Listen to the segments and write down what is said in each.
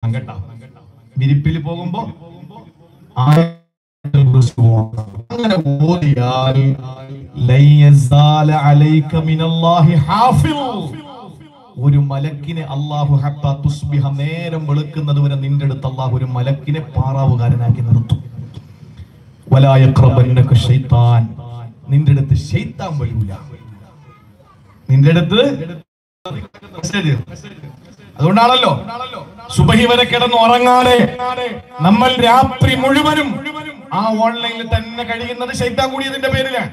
ഓതണം കേട്ടോ വിരിപ്പിൽ പോകുമ്പോ ആയത്തുൽ കുർസി ഓതണം. അങ്ങനെ ഓതിയാൽ ലൻ യസാല അലൈക മിനല്ലാഹി ഹാഫിൾ ഒരു മലക്കിനെ അള്ളാഹു ഹത്താ തുസ്ബിഹ നേരം വെളുക്കുന്നത് വരെ നിന്റെ അടുത്ത് അള്ളാഹു ഒരു മലക്കിനെ പാറാവുകാരനാക്കി നിർത്തും വലായക്രബന്നക ശൈത്താൻ നിന്റെ അടുത്ത് ശൈത്താൻ വരൂല നിന്റെ അടുത്ത് മെസ്സേജ് അതുകൊണ്ടാണല്ലോ സുബഹി വരെ കിടന്ന് ഉറങ്ങാതെ നമ്മൾ രാത്രി മുഴുവനും ആ ഓൺലൈനിൽ തന്നെ കഴിയുന്നത് ശൈത്താൻ കൂടിയതിന്റെ പേരിലാണ്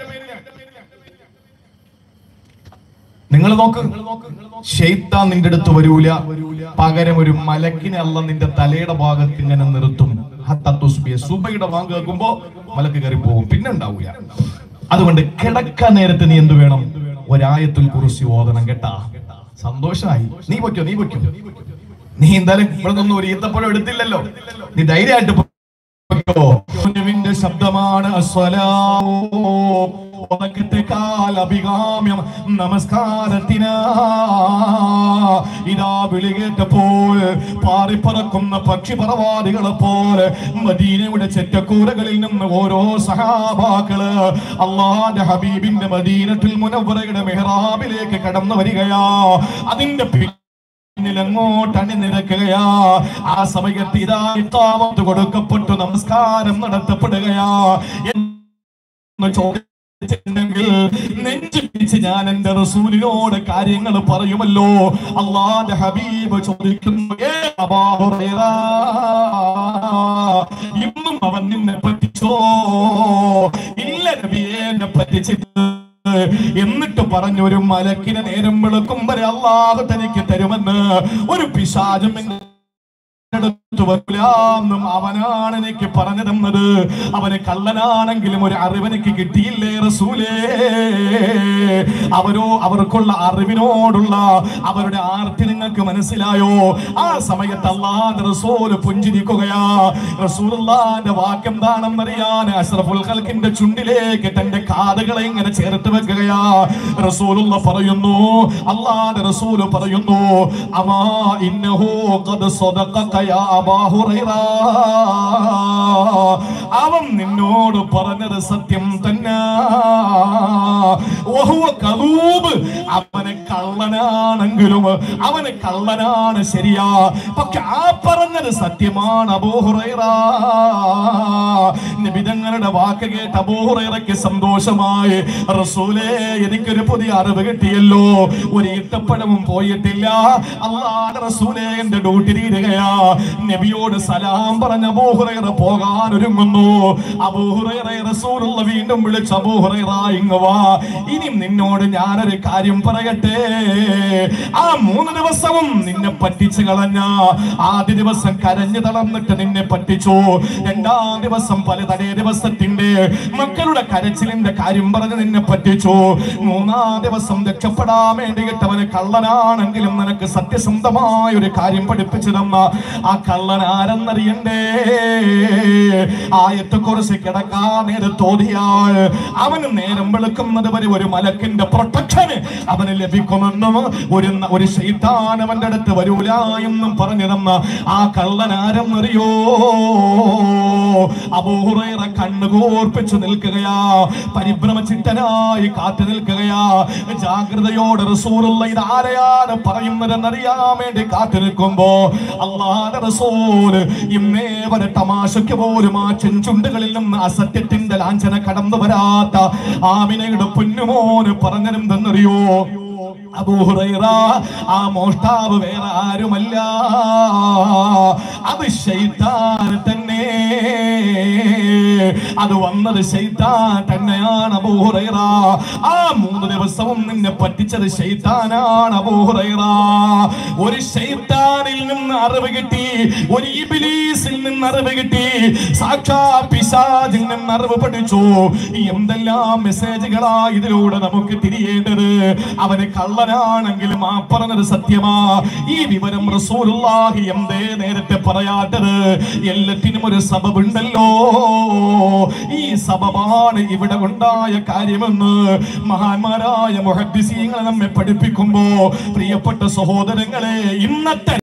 നിങ്ങൾ നോക്ക് ഷെയ്ത്താൻ നിന്റെ അടുത്ത് വരൂല പകരം ഒരു മലക്കിനെ അല്ല നിന്റെ തലയുടെ ഭാഗത്ത് ഇങ്ങനെ നിർത്തും ഹത്താ തുസ്ബിയ. സുബയുടെ വാങ്ങ് കേൾക്കുമ്പോ മലക്ക് കയറി പോകും പിന്നെ ഉണ്ടാവൂല അതുകൊണ്ട് കിടക്കാൻ നേരത്ത് നീ എന്ത് വേണം ഒരായത്തുൽ കുറിസി ഓതണം കേട്ടാ സന്തോഷമായി നീ പൊയ്ക്കോ നീ പൊയ്ക്കോ നീ എന്തായാലും ഇവിടെ നിന്നും ഒരു ഈത്തപ്പഴം എടുത്തില്ലല്ലോ നീ ധൈര്യമായിട്ട് പൊയ്ക്കോ. കുഞ്ഞുവിന്റെ ശബ്ദമാണ് അസ്വലാമോ ഉറക്കത്തെക്കാൾ അഭികാമ്യം നമസ്കാരത്തിനാ ഇതാ വിളികേറ്റപ്പോൾ പാറിപ്പറക്കുന്ന പക്ഷിപറവാദികളെ പോലെ മദീനയുടെ ചെറ്റക്കൂരകളിൽ നിന്ന് ഓരോ സഹാബാക്കള് അള്ളാന്റെ ഹബീബിന്റെ മദീനത്തിൽ മുനവറയുടെ മെഹ്റാബിലേക്ക് കടന്നു വരികയാ അതിന്റെ പി- അങ്ങോട്ട് അണിനിരക്കുകയാ ആ സമയത്ത് ഇതാ ഇത്താമത്ത് കൊടുക്കപ്പെട്ടു നമസ്കാരം നടത്തപ്പെടുകയാ എന്ന് ചോദിച്ചിട്ടുണ്ടെങ്കിൽ നെഞ്ചു പിടിച്ച് ഞാൻ എന്റെ റസൂലിനോട് കാര്യങ്ങൾ പറയുമല്ലോ അള്ളാന്റെ ഹബീബ് ചോദിക്കുന്നു "ഏ അബാ ഹുറൈറ, ഇന്നും അവൻ നിന്നെ പറ്റിച്ചോ ഇല്ല നബിയെ എന്നെ പറ്റിച്ചിട്ട് എന്നിട്ട് പറഞ്ഞു ഒരു മലക്കിനെ നേരം വെളുക്കും വരെ അള്ളാഹു തനിക്ക് തരുമെന്ന് ഒരു പിശാചും എന്നെ അടുത്ത് വരില്ലാന്നും അവനാണ് എനിക്ക് പറഞ്ഞു തന്നത് അവന് കള്ളനാണെങ്കിലും ഒരു അറിവെനിക്ക് കിട്ടിയില്ലേ റസൂലേ അവരോ അവർക്കുള്ള അറിവിനോടുള്ള അവരുടെ ആർത്തി നിങ്ങൾക്ക് മനസ്സിലായോ ആ സമയത്ത് അള്ളാന്റെ റസൂല് പുഞ്ചിരിക്കുകയാ റസൂലുള്ളാന്റെ വാക്കെന്താണെന്നറിയാൻ അഷ്റഫുൽ ഖൽക്കിന്റെ ചുണ്ടിലേക്ക് തന്റെ കാതുകളെ ഇങ്ങനെ ചേർത്ത് വെക്കുകയാ റസൂലുള്ള പറയുന്നു അള്ളാന്റെ റസൂല് പറയുന്നു അമാ ഇന്നഹു ഖദ് സദഖക യാ അബാ ഹുറൈറ അവൻ നിന്നോട് പറഞ്ഞത് സത്യം തന്നെ വഹുവ കദൂബ് അവനെ കള്ളനാണെങ്കിലും അവന് കള്ളനാണ് ശരിയാ പക്ഷെ ആ പറഞ്ഞത് സത്യമാണ് അബൂഹുറൈറ നിബിതങ്ങളുടെ വാക്ക് കേട്ട് അബൂഹുറൈറയ്ക്ക് സന്തോഷമായി റസൂലേ എനിക്കൊരു പുതിയ അറിവ് കിട്ടിയല്ലോ ഒരു ഈത്തപ്പഴവും പോയിട്ടില്ല അള്ളാഹ് റസൂലേ എന്റെ ഡ്യൂട്ടി തീരുകയാ നബിയോട് സലാം പറഞ്ഞ അബൂഹുറൈറ പോകാൻ ഒരുങ്ങുന്നു അബൂഹുറൈറ റസൂലുള്ള വീണ്ടും വിളിച്ച് അബൂഹുറൈറ ഇങ്ങ് വാ ഇനി നിന്നോട് ഞാനൊരു കാര്യം പറയട്ടെ ആ മൂന്ന് ദിവസവും നിന്നെ പറ്റിച്ചു കളഞ്ഞ ആദ്യ ദിവസം കരഞ്ഞു തളർന്നിട്ട് നിന്നെ പറ്റിച്ചു രണ്ടാം ദിവസം പല തടേ ദിവസത്തിന്റെ മക്കളുടെ കരച്ചിലിന്റെ കാര്യം പറഞ്ഞ് നിന്നെ പറ്റിച്ചു മൂന്നാം ദിവസം രക്ഷപ്പെടാൻ വേണ്ടിയിട്ട് അവന് കള്ളനാണെങ്കിലും നിനക്ക് സത്യസന്ധമായ ഒരു കാര്യം പഠിപ്പിച്ചു തന്ന ആ കള്ളൻ ആരെന്നറിയണ്ടേ ആയത്തെ കുറിച്ച് കിടക്കാൻ നേരെ തോന്നിയാൽ അവന് നേരം വെളുക്കുന്നത് വരെ ഒരു മലക്കിന്റെ പ്രൊട്ടക്ഷൻ അവന് ലഭിക്കുമെന്നും ഒരു ഒരു ശൈത്താൻ അവന്റെ അടുത്ത് വരൂല എന്നും പറഞ്ഞു തന്ന ആ കള്ളൻ ആരെന്നറിയോ അബൂഹുറൈറ കണ്ണു കോർപ്പിച്ചു നിൽക്കുകയാ പരിഭ്രമചിത്തനായി കാത്തു നിൽക്കുകയാ ജാഗ്രതയോടെ റസൂലുള്ള ഇത് ആരെയാണ് പറയുന്നതെന്നറിയാൻ വേണ്ടി കാത്തു നിൽക്കുമ്പോ അള്ളാഹ് റസൂല് ഇന്നേ വരെ തമാശയ്ക്ക് പോലും ആ ചെഞ്ചുണ്ടുകളിൽ നിന്ന് അസത്യത്തിന്റെ ലാഞ്ചന കടന്നു വരാത്ത ആമിനയുടെ പൊന്നുമോന് പറഞ്ഞിരുന്നെന്നറിയോ അബൂഹുറൈറ ആ മോഷ്ടാവ് വേറെ ആരുമല്ല അത് ശൈത്താൻ തന്നെ അത് വന്നത് ശൈത്താൻ തന്നെയാണ് അബൂഹുറൈറ ആ മൂന്ന് ദിവസവും നിന്നെ പറ്റിച്ചത് ശൈത്താനാണ് അബൂഹുറൈറ ഒരു ശൈത്താനിൽ നിന്ന് അറിവ് കിട്ടി ഒരു ഇബിലീസിൽ നിന്ന് അറിവ് കിട്ടി സാക്ഷാ പിശാചിൽ നിന്ന് അറിവ് പഠിച്ചു എന്തെല്ലാം മെസ്സേജുകളാ ഇതിലൂടെ നമുക്ക് തിരിയേണ്ടത് അവന് കള്ളനാണെങ്കിലും ആ പറഞ്ഞത് സത്യമാ ഈ വിവരം റസൂലുള്ളാഹി എന്തേ നേരത്തെ പറയാത്തത് എല്ലാത്തിനും ഒരു സബബുണ്ടല്ലോ ഈ സബബാണ് ഇവിടെ ഉണ്ടായ കാര്യമെന്ന് മഹാന്മാരായ മുഹദ്ദിസീങ്ങൾ നമ്മെ പഠിപ്പിക്കുമ്പോ പ്രിയപ്പെട്ട സഹോദരങ്ങളെ ഇന്നത്തെ